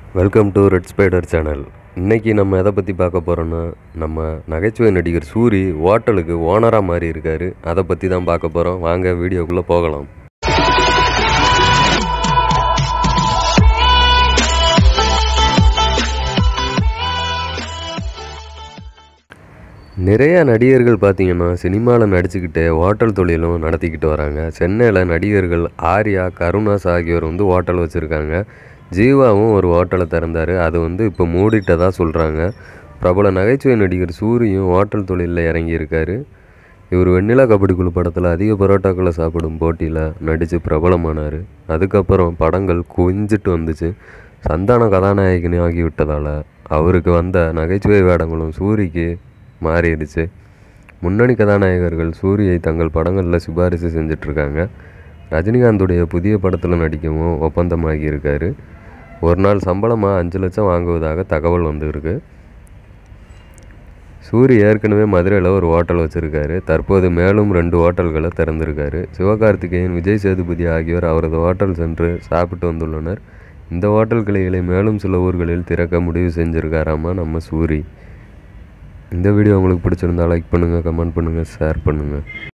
welcome to Red Spider channel இன்னைக்கு நம்ம எதை பற்றி பார்க்க போகிறோன்னா நம்ம நகைச்சுவை நடிகர் சூரி ஹோட்டலுக்கு ஓனராக மாறி இருக்காரு அதை பற்றி தான் பார்க்க போகிறோம் வாங்க வீடியோக்குள்ளே போகலாம் நிறைய நடிகர்கள் பார்த்தீங்கன்னா சினிமாவில் நடிச்சுக்கிட்டே ஹோட்டல் தொழிலும் நடத்திக்கிட்டு வராங்க சென்னையில் நடிகர்கள் ஆர்யா கருணாஸ் ஆகியோர் வந்து ஹோட்டல் வச்சுருக்காங்க ஜீவாவும் ஒரு ஹோட்டலை திறந்தார் அது வந்து இப்போ மூடிட்டதாக சொல்கிறாங்க பிரபல நகைச்சுவை நடிகர் சூரியும் ஹோட்டல் தொழிலில் இறங்கியிருக்காரு இவர் வெண்ணிலா கபடி குழு படத்தில் அதிக பரோட்டாக்களை சாப்பிடும் போட்டியில் நடித்து பிரபலமானார் அதுக்கப்புறம் படங்கள் குவிஞ்சிட்டு வந்துச்சு சந்தான கதாநாயகனி ஆகிவிட்டதால் அவருக்கு வந்த நகைச்சுவை வேடங்களும் சூரிக்கு மாறிடுச்சு முன்னணி கதாநாயகர்கள் சூரியை தங்கள் படங்களில் சிபாரிசு செஞ்சிட்ருக்காங்க ரஜினிகாந்துடைய புதிய படத்தில் நடிக்கவும் ஒப்பந்தமாகி இருக்காரு ஒரு நாள் சம்பளமாக அஞ்சு லட்சம் வாங்குவதாக தகவல் வந்திருக்கு சூரி ஏற்கனவே மதுரையில் ஒரு ஹோட்டல் வச்சுருக்காரு தற்போது மேலும் ரெண்டு ஹோட்டல்களை திறந்திருக்காரு சிவகார்த்திகேயன் விஜய் சேதுபதி ஆகியோர் அவரது ஹோட்டல் சென்று சாப்பிட்டு வந்துள்ளனர் இந்த ஹோட்டல் கிளைகளை மேலும் சில ஊர்களில் திறக்க முடிவு செஞ்சுருக்காராமா நம்ம சூரி இந்த வீடியோ உங்களுக்கு பிடிச்சிருந்தா லைக் பண்ணுங்கள் கமெண்ட் பண்ணுங்கள் ஷேர் பண்ணுங்கள்